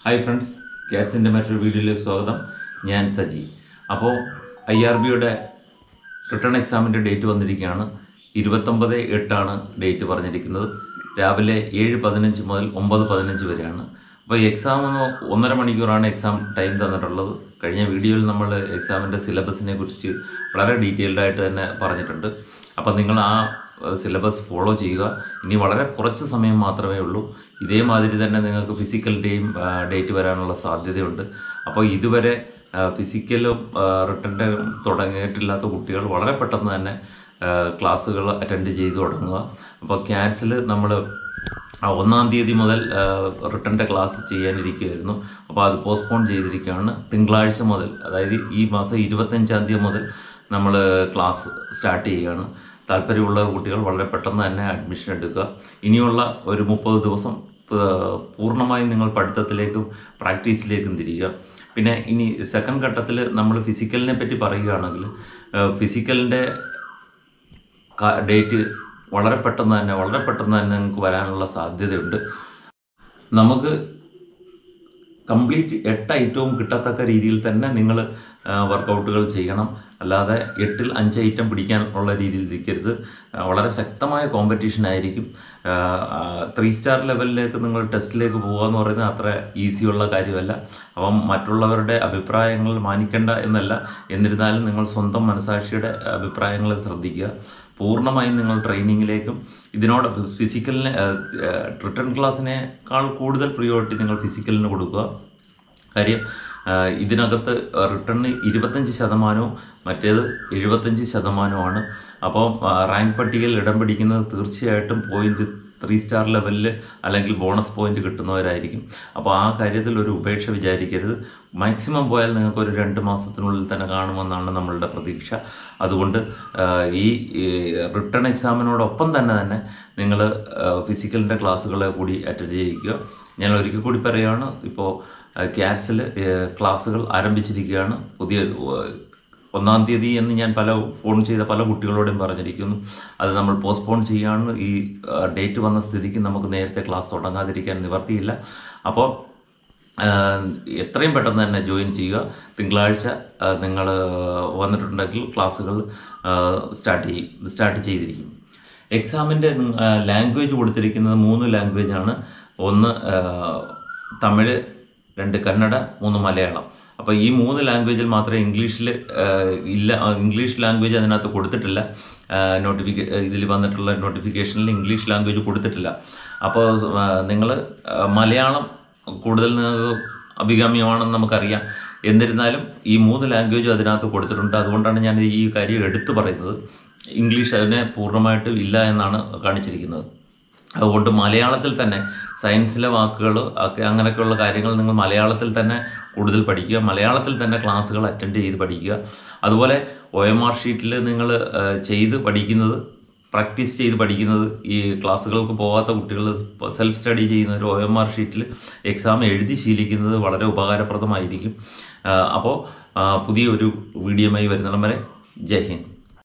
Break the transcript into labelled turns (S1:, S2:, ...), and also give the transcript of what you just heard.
S1: hi friends ക്യാറ്റ്സിൻ്റെ മറ്റൊരു വീഡിയോയിലേക്ക് സ്വാഗതം ഞാൻ സജി അപ്പോൾ ഐ ആർ ബിയുടെ റിട്ടേൺ എക്സാമിൻ്റെ ഡേറ്റ് വന്നിരിക്കുകയാണ് ഇരുപത്തൊമ്പത് എട്ടാണ് ഡേറ്റ് പറഞ്ഞിരിക്കുന്നത് രാവിലെ ഏഴ് പതിനഞ്ച് മുതൽ ഒമ്പത് പതിനഞ്ച് വരെയാണ് അപ്പോൾ എക്സാം എന്ന് ഒന്നര മണിക്കൂറാണ് എക്സാം ടൈം തന്നിട്ടുള്ളത് കഴിഞ്ഞ വീഡിയോയിൽ നമ്മൾ എക്സാമിൻ്റെ സിലബസിനെ കുറിച്ച് വളരെ ഡീറ്റെയിൽഡ് ആയിട്ട് തന്നെ പറഞ്ഞിട്ടുണ്ട് അപ്പോൾ നിങ്ങൾ ആ സിലബസ് ഫോളോ ചെയ്യുക ഇനി വളരെ കുറച്ച് സമയം മാത്രമേ ഉള്ളൂ ഇതേമാതിരി തന്നെ നിങ്ങൾക്ക് ഫിസിക്കലിൻ്റെയും ഡേറ്റ് വരാനുള്ള സാധ്യതയുണ്ട് അപ്പോൾ ഇതുവരെ ഫിസിക്കലും റിട്ടൻ്റെ തുടങ്ങിയിട്ടില്ലാത്ത കുട്ടികൾ വളരെ പെട്ടെന്ന് തന്നെ ക്ലാസ്സുകൾ അറ്റൻഡ് ചെയ്തു തുടങ്ങുക അപ്പോൾ ക്യാൻസിൽ നമ്മൾ ഒന്നാം തീയതി മുതൽ റിട്ടൻ്റെ ക്ലാസ് ചെയ്യാനിരിക്കുകയായിരുന്നു അപ്പോൾ അത് പോസ്റ്റ്പോൺ ചെയ്തിരിക്കുകയാണ് തിങ്കളാഴ്ച മുതൽ അതായത് ഈ മാസം ഇരുപത്തഞ്ചാം തീയതി മുതൽ നമ്മൾ ക്ലാസ് സ്റ്റാർട്ട് ചെയ്യുകയാണ് താല്പര്യമുള്ള കുട്ടികൾ വളരെ പെട്ടെന്ന് തന്നെ അഡ്മിഷൻ എടുക്കുക ഇനിയുള്ള ഒരു മുപ്പത് ദിവസം ഏഹ്, പൂർണ്ണമായും നിങ്ങൾ പഠിത്തത്തിലേക്കും പ്രാക്ടീസിലേക്കും തിരിയുക പിന്നെ ഇനി സെക്കൻഡ് ഘട്ടത്തിൽ നമ്മൾ ഫിസിക്കലിനെ പറ്റി പറയുകയാണെങ്കിൽ ഫിസിക്കലിൻ്റെ ഡേറ്റ് വളരെ പെട്ടെന്ന് തന്നെ വളരെ പെട്ടെന്ന് തന്നെ നിങ്ങൾക്ക് വരാനുള്ള സാധ്യതയുണ്ട് നമുക്ക് കംപ്ലീറ്റ് എട്ട് ഐറ്റവും കിട്ടത്തക്ക രീതിയിൽ തന്നെ നിങ്ങൾ വർക്കൗട്ടുകൾ ചെയ്യണം അല്ലാതെ എട്ടിൽ അഞ്ച് ഐറ്റം പിടിക്കാൻ ഉള്ള രീതിയിൽ ഇരിക്കരുത് ആ, വളരെ ശക്തമായ കോമ്പറ്റീഷൻ ആയിരിക്കും ത്രീ സ്റ്റാർ ലെവലിലേക്ക് നിങ്ങൾ ടെസ്റ്റിലേക്ക് പോകുക എന്ന് പറയുന്നത് അത്ര ഈസിയുള്ള കാര്യമല്ല അപ്പം മറ്റുള്ളവരുടെ അഭിപ്രായങ്ങൾ മാനിക്കേണ്ട എന്നല്ല എന്നിരുന്നാലും നിങ്ങൾ സ്വന്തം മനസാക്ഷിയുടെ അഭിപ്രായങ്ങൾ ശ്രദ്ധിക്കുക പൂർണ്ണമായും നിങ്ങൾ ട്രെയിനിങ്ങിലേക്കും ഇതിനോട് ഫിസിക്കലിന് റിട്ടേൺ ക്ലാസ്സിനേക്കാൾ കൂടുതൽ പ്രിയോറിറ്റി നിങ്ങൾ ഫിസിക്കലിന് കൊടുക്കുക കാര്യം ആ, ഇതിനകത്ത് റിട്ടേണിന് ഇരുപത്തഞ്ച് ശതമാനവും മറ്റേത് എഴുപത്തഞ്ച് ശതമാനവുമാണ് അപ്പോൾ റാങ്ക് പട്ടികയിൽ ഇടം പിടിക്കുന്നത് തീർച്ചയായിട്ടും പോയിന്റ് ത്രീ സ്റ്റാർ ലെവലിൽ അല്ലെങ്കിൽ ബോണസ് പോയിന്റ് കിട്ടുന്നവരായിരിക്കും അപ്പോൾ ആ കാര്യത്തിൽ ഒരു ഉപേക്ഷ വിചാരിക്കരുത് മാക്സിമം പോയാൽ നിങ്ങൾക്ക് ഒരു രണ്ട് മാസത്തിനുള്ളിൽ തന്നെ കാണുമെന്നാണ് നമ്മളുടെ പ്രതീക്ഷ അതുകൊണ്ട് ആ, ഈ റിട്ടേൺ എക്സാമിനോടൊപ്പം തന്നെ തന്നെ നിങ്ങൾ ഫിസിക്കലിൻ്റെ ക്ലാസ്സുകളെ കൂടി അറ്റൻഡ് ചെയ്യിക്കുക ഞാൻ ഒരിക്കൽ കൂടി പറയുകയാണ് ഇപ്പോൾ ക്യാറ്റ്സിൽ ക്ലാസ്സുകൾ ആരംഭിച്ചിരിക്കുകയാണ് പുതിയ ഏഹ്, ഒന്നാം തീയതി എന്ന് ഞാൻ പല ഫോൺ ചെയ്ത പല കുട്ടികളോടും പറഞ്ഞിരിക്കുന്നു അത് നമ്മൾ പോസ്റ്റ്പോൺ ചെയ്യാണ് ഈ ഡേറ്റ് വന്ന സ്ഥിതിക്ക് നമുക്ക് നേരത്തെ ക്ലാസ് തുടങ്ങാതിരിക്കാൻ നിവർത്തിയില്ല അപ്പോൾ ആഹ്, എത്രയും പെട്ടെന്ന് തന്നെ ജോയിൻ ചെയ്യുക തിങ്കളാഴ്ച നിങ്ങൾ വന്നിട്ടുണ്ടെങ്കിൽ ക്ലാസ്സുകൾ സ്റ്റാർട്ട് ചെയ്യും സ്റ്റാർട്ട് ചെയ്തിരിക്കും എക്സാമിൻ്റെ ലാംഗ്വേജ് കൊടുത്തിരിക്കുന്നത് മൂന്ന് ലാംഗ്വേജ് ആണ് ഒന്ന് ആഹ്, തമിഴ് രണ്ട് കന്നഡ മൂന്ന് മലയാളം അപ്പോൾ ഈ മൂന്ന് ലാംഗ്വേജിൽ മാത്രമേ ഇംഗ്ലീഷിൽ ഇല്ല ആ, ഇംഗ്ലീഷ് ലാംഗ്വേജ് അതിനകത്ത് കൊടുത്തിട്ടില്ല നോട്ടിഫിക്കേ ഇതിൽ വന്നിട്ടുള്ള നോട്ടിഫിക്കേഷനിൽ ഇംഗ്ലീഷ് ലാംഗ്വേജ് കൊടുത്തിട്ടില്ല അപ്പോൾ നിങ്ങൾ മലയാളം കൂടുതൽ നിങ്ങൾക്ക് അഭികാമ്യമാണെന്ന് നമുക്കറിയാം എന്നിരുന്നാലും ഈ മൂന്ന് ലാംഗ്വേജും അതിനകത്ത് കൊടുത്തിട്ടുണ്ട് അതുകൊണ്ടാണ് ഞാൻ ഈ കാര്യം എടുത്തു പറയുന്നത് ഇംഗ്ലീഷ് അതിനെ പൂർണ്ണമായിട്ടും ഇല്ല എന്നാണ് കാണിച്ചിരിക്കുന്നത് അതുകൊണ്ട് മലയാളത്തിൽ തന്നെ സയൻസിലെ വാക്കുകൾ ഒക്കെ അങ്ങനെയൊക്കെയുള്ള കാര്യങ്ങൾ നിങ്ങൾ മലയാളത്തിൽ തന്നെ കൂടുതൽ പഠിക്കുക മലയാളത്തിൽ തന്നെ ക്ലാസ്സുകൾ അറ്റൻഡ് ചെയ്ത് പഠിക്കുക അതുപോലെ ഒ എം ആർ ഷീറ്റിൽ നിങ്ങൾ ചെയ്ത് പഠിക്കുന്നത് പ്രാക്ടീസ് ചെയ്ത് പഠിക്കുന്നത് ഈ ക്ലാസ്സുകൾക്ക് പോകാത്ത കുട്ടികൾ സെൽഫ് സ്റ്റഡി ചെയ്യുന്ന ഒരു ഒ എം ആർ ഷീറ്റിൽ എക്സാം എഴുതി ശീലിക്കുന്നത് വളരെ ഉപകാരപ്രദമായിരിക്കും അപ്പോൾ പുതിയ ഒരു വീഡിയോയുമായി വരുന്നിടം വരെ ജയ് ഹിന്ദ്